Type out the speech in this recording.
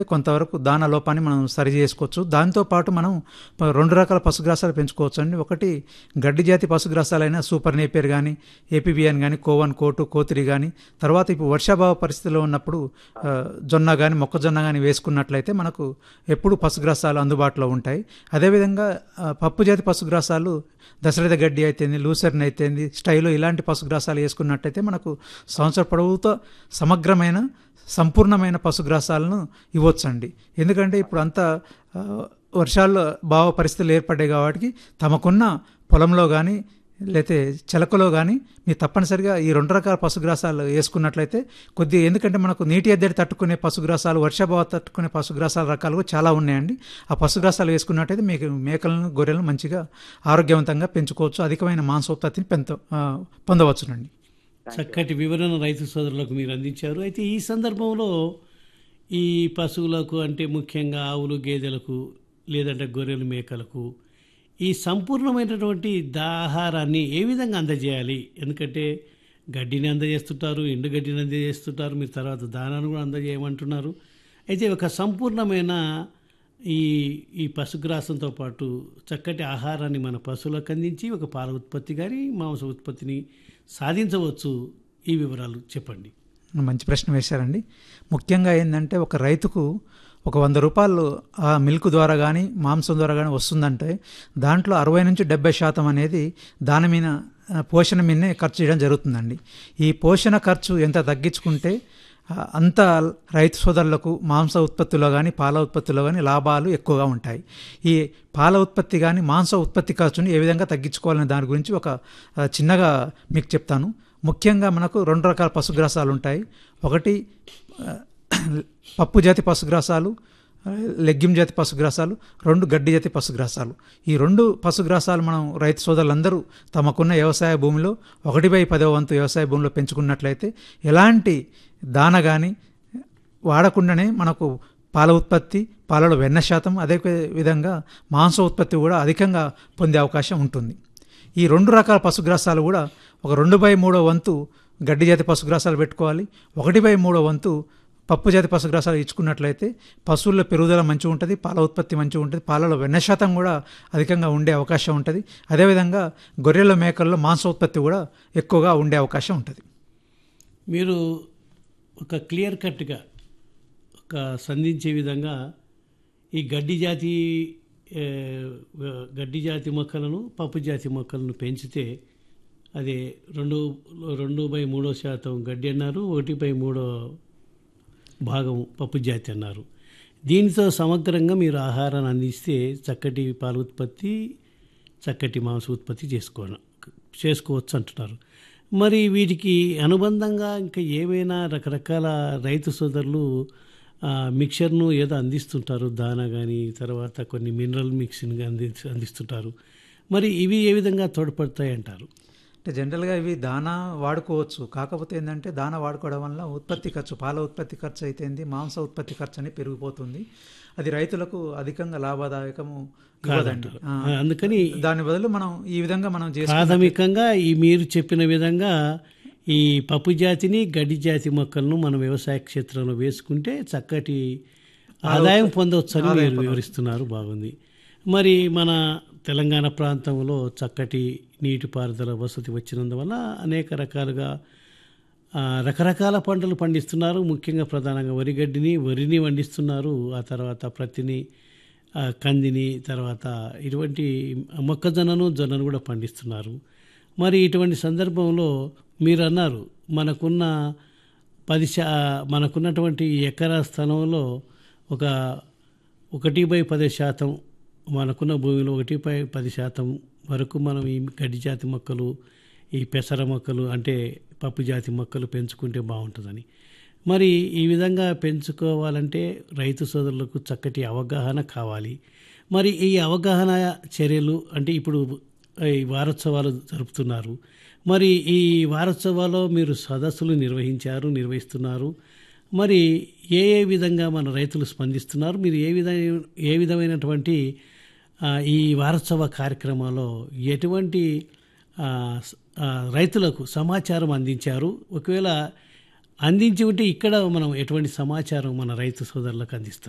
కొంతవరకు దాన లోపాన్ని మనం సరి చేసుకోవచ్చు దాంతోపాటు మనం ప- రెండు రకాల పశుగ్రాసాలు పెంచుకోవచ్చు అండి ఒకటి గడ్డి జాతి పశుగ్రాసాలైన సూపర్ నేపియర్ కానీ ఏపీబిఎన్ కానీ కోవన్ కోటు కోతిరి కానీ తర్వాత ఇప్పుడు వర్షాభావ పరిస్థితిలో ఉన్నప్పుడు ఆ, జొన్న కానీ మొక్కజొన్న కానీ వేసుకున్నట్లయితే మనకు ఎప్పుడు పశుగ్రాసాలు అందుబాటులో ఉంటాయి అదేవిధంగా ఆ, పప్పు జాతి పశుగ్రాసాలు దశరథ గడ్డి అయితేంది లూసర్న్ అయితేంది స్టైలో ఇలాంటి పశుగ్రాసాలు వేసుకున్నట్టయితే మనకు సంవత్సర పొడవుతో సమగ్రమైన సంపూర్ణమైన పశుగ్రాసాలను ఇవ్వచ్చండి ఎందుకంటే ఇప్పుడు అంతా ఆ, వర్షాలు భావ పరిస్థితులు ఏర్పడ్డాయి కాబట్టి తమకున్న పొలంలో కానీ లేతే చెలకలో కానీ మీరు తప్పనిసరిగా ఈ రెండు రకాల పశుగ్రాసాలు వేసుకున్నట్లయితే కొద్దిగా ఎందుకంటే మనకు నీటి ఎద్దడి తట్టుకునే పశుగ్రాసాలు వర్షాభావ తట్టుకునే పశుగ్రాసాల రకాలు కూడా చాలా ఉన్నాయండి ఆ పశుగ్రాసాలు వేసుకున్నట్టయితే మీకు మేకలను గొర్రెలను మంచిగా ఆరోగ్యవంతంగా పెంచుకోవచ్చు అధికమైన మాంసోత్పత్తిని పెంత ఆ, పొందవచ్చునండి చక్కటి వివరణ రైతు సోదరులకు మీరు అందించారు అయితే ఈ సందర్భంలో ఈ పశువులకు అంటే ముఖ్యంగా ఆవులు గేదెలకు లేదంటే గొర్రెలు మేకలకు ఈ సంపూర్ణమైనటువంటి ఆహారాన్ని ఏ విధంగా అందజేయాలి ఎందుకంటే గడ్డిని అందజేస్తుంటారు ఎండు గడ్డిని అందజేస్తుంటారు మీరు తర్వాత దానాన్ని కూడా అందజేయమంటున్నారు అయితే ఒక సంపూర్ణమైన ఈ ఈ పశుగ్రాసంతో పాటు చక్కటి ఆహారాన్ని మన పశువులకు అందించి ఒక పాల ఉత్పత్తి కానీ మాంస ఉత్పత్తిని సాధించవచ్చు ఈ వివరాలు చెప్పండి మంచి ప్రశ్న వేశారండి ముఖ్యంగా ఏంటంటే ఒక రైతుకు ఒక వంద రూపాయలు ఆ మిల్క్ ద్వారా కానీ మాంసం ద్వారా కానీ వస్తుందంటే దాంట్లో అరవై నుంచి డెబ్బై శాతం అనేది దాని మీద ఆ, పోషణ మీదనే ఖర్చు చేయడం జరుగుతుందండి ఈ పోషణ ఖర్చు ఎంత తగ్గించుకుంటే ఆ, అంత రైతు సోదరులకు మాంస ఉత్పత్తిలో కానీ పాల ఉత్పత్తిలో కానీ లాభాలు ఎక్కువగా ఉంటాయి ఈ పాల ఉత్పత్తి కానీ మాంస ఉత్పత్తి ఖర్చుని ఏ విధంగా తగ్గించుకోవాలనే దాని గురించి ఒక ఆ, చిన్నగా మీకు చెప్తాను ముఖ్యంగా మనకు రెండు రకాల పశుగ్రాసాలు ఉంటాయి ఒకటి ఆ, పప్పు జాతి పశుగ్రాసాలు ఆ, లెగ్గిం జాతి పశుగ్రాసాలు రెండు గడ్డి జాతి పశుగ్రాసాలు ఈ రెండు పశుగ్రాసాలు మనం రైతు సోదరులందరూ తమకున్న వ్యవసాయ భూమిలో ఒకటి బై పదవ వంతు వ్యవసాయ భూమిలో పెంచుకున్నట్లయితే ఎలాంటి దాన కానీ వాడకుండానే మనకు పాల ఉత్పత్తి పాలలో వెన్న శాతం అదే విధంగా మాంస ఉత్పత్తి కూడా అధికంగా పొందే అవకాశం ఉంటుంది ఈ రెండు రకాల పశుగ్రాసాలు కూడా ఒక రెండు బై మూడో వంతు గడ్డి జాతి పశుగ్రాసాలు పెట్టుకోవాలి ఒకటి బై మూడో వంతు పప్పు జాతి పశుగ్రాసాలు ఇచ్చుకున్నట్లయితే పశువుల పెరుగుదల మంచిగా ఉంటుంది పాల ఉత్పత్తి మంచిగా ఉంటుంది పాలలో వెన్న శాతం కూడా అధికంగా ఉండే అవకాశం ఉంటుంది అదేవిధంగా గొర్రెల మేకల్లో మాంస ఉత్పత్తి కూడా ఎక్కువగా ఉండే అవకాశం ఉంటుంది మీరు ఒక క్లియర్ కట్గా ఒక సంధించే విధంగా ఈ గడ్డి జాతి ఏ, గడ్డి జాతి మొక్కలను పప్పు జాతి మొక్కలను పెంచితే అది రెండు రెండు బై మూడో శాతం గడ్డి అన్నారు ఒకటి బై మూడో భాగం పప్పు జాతి అన్నారు దీనితో సమగ్రంగా మీరు ఆహారాన్ని అందిస్తే చక్కటి పాల ఉత్పత్తి చక్కటి మాంస ఉత్పత్తి చేసుకో చేసుకోవచ్చు అంటున్నారు మరి వీటికి అనుబంధంగా ఇంకా ఏమైనా రకరకాల రైతు సోదరులు ఆ, మిక్చర్ను ఏదో అందిస్తుంటారు దానా కానీ తర్వాత కొన్ని మినరల్ మిక్స్ని అంది అందిస్తుంటారు మరి ఇవి ఏ విధంగా తోడ్పడతాయి అంటారు అంటే జనరల్గా ఇవి దానా వాడుకోవచ్చు కాకపోతే ఏంటంటే దానా వాడుకోవడం వల్ల ఉత్పత్తి ఖర్చు పాల ఉత్పత్తి ఖర్చు అయితేంది మాంస ఉత్పత్తి ఖర్చు అని పెరిగిపోతుంది అది రైతులకు అధికంగా లాభదాయకము ఇవ్వదండి ఆ, అందుకని దాని బదులు మనం ఈ విధంగా మనం చేసి ప్రాథమికంగా ఈ మీరు చెప్పిన విధంగా ఈ పప్పు జాతిని గడ్డి జాతి మొక్కలను మనం వ్యవసాయ క్షేత్రంలో వేసుకుంటే చక్కటి ఆదాయం పొందవచ్చని మీరు వివరిస్తున్నారు బాగుంది మరి మన తెలంగాణ ప్రాంతంలో చక్కటి నీటిపారుదల వసతి వచ్చినందువల్ల అనేక రకాలుగా ఆ, రకరకాల పంటలు పండిస్తున్నారు ముఖ్యంగా ప్రధానంగా వరిగడ్డిని వరిని పండిస్తున్నారు ఆ తర్వాత ప్రత్తిని ఆ, కందిని తర్వాత ఇటువంటి మొక్కజొన్నను జొన్నను కూడా పండిస్తున్నారు మరి ఇటువంటి సందర్భంలో మీరు అన్నారు మనకున్న పది శా మనకున్నటువంటి ఎకరా స్థలంలో ఒక ఒకటి బై పది శాతం మనకున్న భూమిలో ఒకటి బై పది శాతం వరకు మనం ఈ గడ్డి జాతి మొక్కలు ఈ పెసర మొక్కలు అంటే పప్పు జాతి మొక్కలు పెంచుకుంటే బాగుంటుందని మరి ఈ విధంగా పెంచుకోవాలంటే రైతు సోదరులకు చక్కటి అవగాహన కావాలి మరి ఈ అవగాహన చర్యలు అంటే ఇప్పుడు ఈ వారోత్సవాలు జరుపుతున్నారు మరి ఈ వారోత్సవాల్లో మీరు సదస్సులు నిర్వహించారు నిర్వహిస్తున్నారు మరి ఏ ఏ విధంగా మన రైతులు స్పందిస్తున్నారు మీరు ఏ విధ ఏ విధమైనటువంటి ఆ, ఈ వారోత్సవ కార్యక్రమాల్లో ఎటువంటి ఆ, స- ఆ, రైతులకు సమాచారం అందించారు ఒకవేళ అందించి ఉంటే ఇక్కడ మనం ఎటువంటి సమాచారం మన రైతు సోదరులకు అందిస్తారు